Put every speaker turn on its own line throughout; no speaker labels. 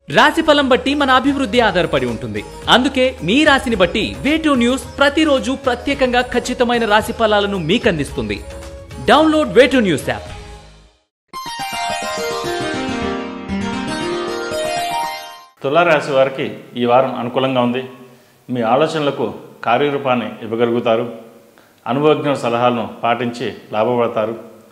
రాశి ఫలం బట్టి మన అభివృద్ధి ఆధారపడి ఉంటుంది అందుకే మీ రాశిని బట్టి వేటూ న్యూస్ ప్రతిరోజు ప్రత్యేకంగా ఖచ్చితమైన రాశి ఫలాలను మీకు అందిస్తుంది డౌన్లోడ్ వేటూ న్యూస్ యాప్
తులారాశి వారికి ఈ వారం అనుకూలంగా ఉంది మీ ఆలోచనలకు కార్యరూపాన్ని ఇవ్వగలుగుతారు అనుభవజ్ఞ సలహాలను పాటించి లాభపడతారు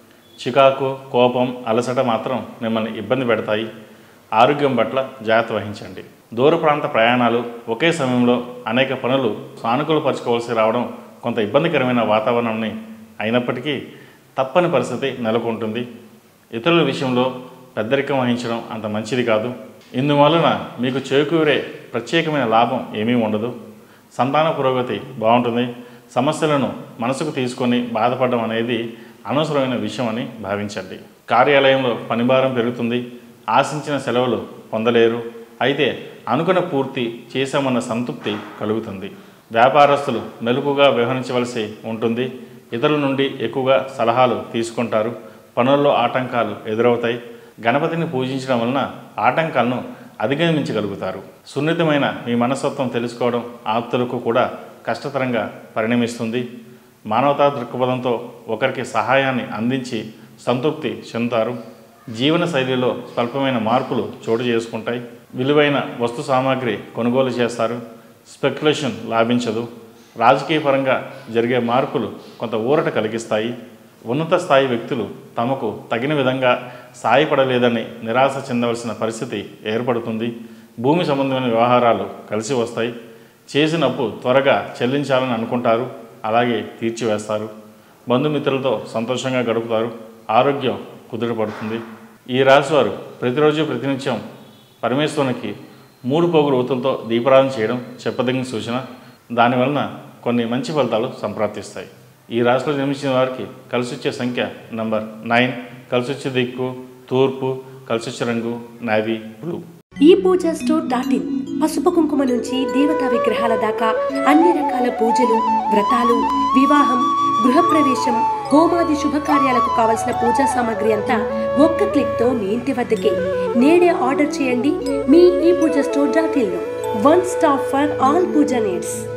చికాకు కోపం అలసట మాత్రం మిమ్మల్ని ఇబ్బంది పెడతాయి ఆరోగ్యం పట్ల జాగ్రత్త వహించండి దూర ప్రాంత ప్రయాణాలు ఒకే సమయంలో అనేక పనులు సానుకూలపరచుకోవాల్సి రావడం కొంత ఇబ్బందికరమైన వాతావరణాన్ని అయినప్పటికీ తప్పని పరిస్థితి నెలకొంటుంది ఇతరుల విషయంలో పెద్దరికం వహించడం అంత మంచిది కాదు ఇందువలన మీకు చేకూరే ప్రత్యేకమైన లాభం ఏమీ ఉండదు సంతాన పురోగతి బాగుంటుంది సమస్యలను మనసుకు తీసుకొని బాధపడడం అనేది అనవసరమైన విషయం అని భావించండి కార్యాలయంలో పనిభారం పెరుగుతుంది ఆశించిన సెలవులు పొందలేరు అయితే అనుకున్న పూర్తి చేశామన్న సంతృప్తి కలుగుతుంది వ్యాపారస్తులు మెలుపుగా వ్యవహరించవలసి ఉంటుంది ఇతరుల నుండి ఎక్కువగా సలహాలు తీసుకుంటారు పనుల్లో ఆటంకాలు ఎదురవుతాయి గణపతిని పూజించడం వలన ఆటంకాలను అధిగమించగలుగుతారు సున్నితమైన మీ మనస్తత్వం తెలుసుకోవడం ఆప్తులకు కూడా కష్టతరంగా పరిణమిస్తుంది మానవతా దృక్పథంతో ఒకరికి సహాయాన్ని అందించి సంతృప్తి చెందుతారు జీవన శైలిలో స్వల్పమైన మార్పులు చోటు చేసుకుంటాయి విలువైన వస్తు సామాగ్రి కొనుగోలు చేస్తారు స్పెక్యులేషన్ లాభించదు రాజకీయ పరంగా జరిగే మార్పులు కొంత ఊరట కలిగిస్తాయి ఉన్నత స్థాయి వ్యక్తులు తమకు తగిన విధంగా సాయపడలేదని నిరాశ చెందవలసిన పరిస్థితి ఏర్పడుతుంది భూమి సంబంధమైన వ్యవహారాలు కలిసి వస్తాయి చేసిన అప్పు త్వరగా చెల్లించాలని అనుకుంటారు అలాగే తీర్చివేస్తారు బంధుమిత్రులతో సంతోషంగా గడుపుతారు ఆరోగ్యం కుదుటపడుతుంది ఈ రాశివారు ప్రతిరోజు ప్రతినిత్యం పరమేశ్వరునికి మూడు పోగులు ఒత్తులతో దీపారాధన చేయడం చెప్పదగిన సూచన దానివలన కొన్ని మంచి ఫలితాలు సంప్రాప్తిస్తాయి ఈ రాశిలో జన్మించిన వారికి కలిసొచ్చే సంఖ్య నంబర్ నైన్ కలిసొచ్చే దిక్కు తూర్పు కలిసొచ్చే రంగు నావీ బ్లూ
ఈ పూజ స్టోర్ డాట్ ఇన్ పసుపు కుంకుమ నుంచి దేవతా విగ్రహాల దాకా అన్ని రకాల పూజలు వ్రతాలు వివాహం గృహప్రవేశం హోమాది శుభకార్యాలకు కావలసిన పూజా సామాగ్రి అంతా ఒక్క క్లిక్ తో మీ ఇంటి వద్దకే నేడే ఆర్డర్ చేయండి మీ ఈ పూజ స్టోర్ డాట్ ఇన్ లో one stop for all puja needs